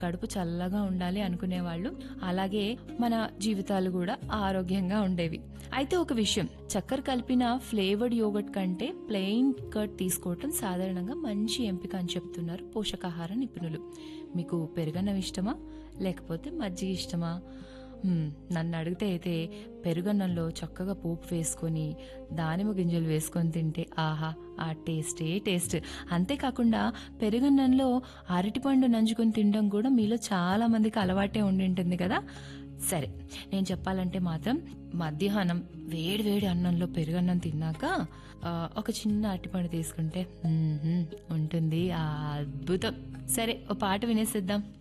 కడుపు చల్లగా ఉండాలి అనుకునేవాళ్ళు అలాగే మన జీవితాలు కూడా ఆరోగ్యంగా ఉండేవి అయితే ఒక విషయం చక్కెర కలిపిన ఫ్లేవర్డ్ యోగట్ కంటే ప్లెయిన్ కర్డ్ తీసుకోవటం సాధారణంగా మంచి ఎంపిక అని చెప్తున్నారు పోషకాహార నిపుణులు మీకు పెరుగన్నం ఇష్టమా లేకపోతే మజ్జిగ ఇష్టమా మ్మ్, నన్ను అడిగితే అయితే పెరుగన్నంలో చక్కగా పోపు వేసుకొని దానిమ్మ గింజలు వేసుకొని తింటే ఆహా ఆ టేస్టే టేస్ట్ అంతేకాకుండా పెరుగన్నంలో అరటిపండు నంచుకొని తినడం కూడా మీలో చాలా మందికి అలవాటే ఉండి ఉంటుంది కదా సరే నేను చెప్పాలంటే మాత్రం మధ్యాహ్నం వేడి వేడి అన్నంలో పెరుగన్నం తిన్నాక ఆ, ఒక చిన్న అరటిపండు తీసుకుంటే మ్మ్హ్మ్, ఉంటుంది ఆ అద్భుతం సరే ఓ పాట వినేసిద్దాం